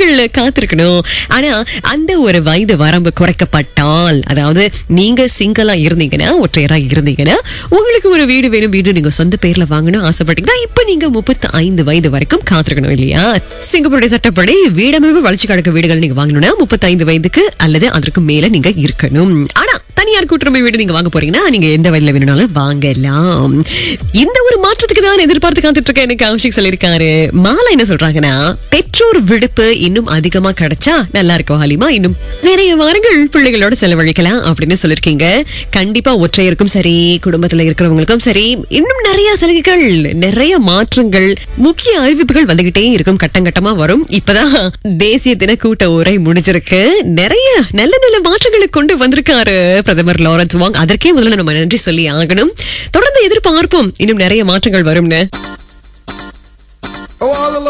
நீங்கள் காத்திருக்கணும் ஆனா அந்த ஒரு வயது வரம்பு குறைக்கப்பட்டால் அதாவது நீங்க சிங்கிளா இருந்தீங்கன்னா ஒற்றையரா இருந்தீங்கன்னா உங்களுக்கு ஒரு வீடு வேணும் வீடு நீங்க சொந்த பேர்ல வாங்கணும் ஆசைப்பட்டீங்கன்னா இப்ப நீங்க முப்பத்தி ஐந்து வயது வரைக்கும் காத்திருக்கணும் இல்லையா சிங்கப்பூருடைய சட்டப்படி வீடமைவு வளர்ச்சி கிடக்க வீடுகள் நீங்க வாங்கணும்னா முப்பத்தி ஐந்து வயதுக்கு அல்லது அதற்கு மேல நீங்க இருக்கணும் ஆனா தனியார் கூட்டுறவு வீடு நீங்க வாங்க போறீங்கன்னா நீங்க எந்த வயதுல வேணும்னாலும் வாங்கலாம் இந்த ஒரு மாற்றத்துக்கு தான் எதிர்பார்த்து காத்துட்டு இருக்கேன் எனக்கு அபிஷேக் சொல்லியிருக்காரு மாலா என்ன சொல்றாங்கன்னா பெற்றோர் விடுப்பு இன்னும் அதிகமா கிடைச்சா நல்லா இருக்கும் ஹலிமா இன்னும் நிறைய வாரங்கள் பிள்ளைகளோட செலவழிக்கலாம் அப்படின்னு சொல்லிருக்கீங்க கண்டிப்பா ஒற்றையருக்கும் சரி குடும்பத்துல இருக்கிறவங்களுக்கும் சரி இன்னும் நிறைய சலுகைகள் நிறைய மாற்றங்கள் முக்கிய அறிவிப்புகள் வந்துகிட்டே இருக்கும் கட்டம் கட்டமா வரும் இப்பதான் தேசிய தின கூட்ட உரை முடிஞ்சிருக்கு நிறைய நல்ல நல்ல மாற்றங்களை கொண்டு வந்திருக்காரு பிரதமர் லாரன்ஸ் வாங் அதற்கே முதல்ல நம்ம நன்றி சொல்லி ஆகணும் தொடர்ந்து எதிர்பார்ப்போம் இன்னும் நிறைய மாற்றங்கள் வரும்னு Oh, all the